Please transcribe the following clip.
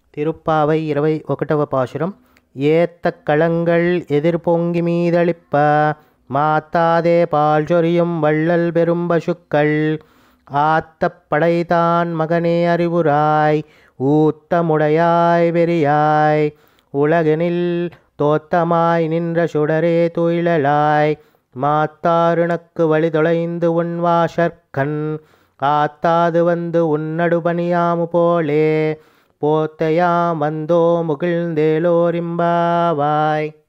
திருப்பாவை ఇరవై ఒకటవ పాశురం ஏத்த களங்கள் எதிர்பொங்கி மீதளிப்ப மாத்தாதே பால் சொரியும் வள்ளல் பெரும் பசுக்கள் ஆத்தப் படைதான் மகனே அறிவுராய் ஊத்தமுடையாய் வெறியாய் உலகெனில் தோத்தமாய் நின்ற சுடரே துயிலலாய் மாத்தாருனக்கு வழி தொலைந்து உன் வாசற்கண் ஆத்தாது வந்து உன்னடுபணியாமு போலே போத்தையாம் வந்தோ முகிழ்ந்தேலோரிம்பாவாய்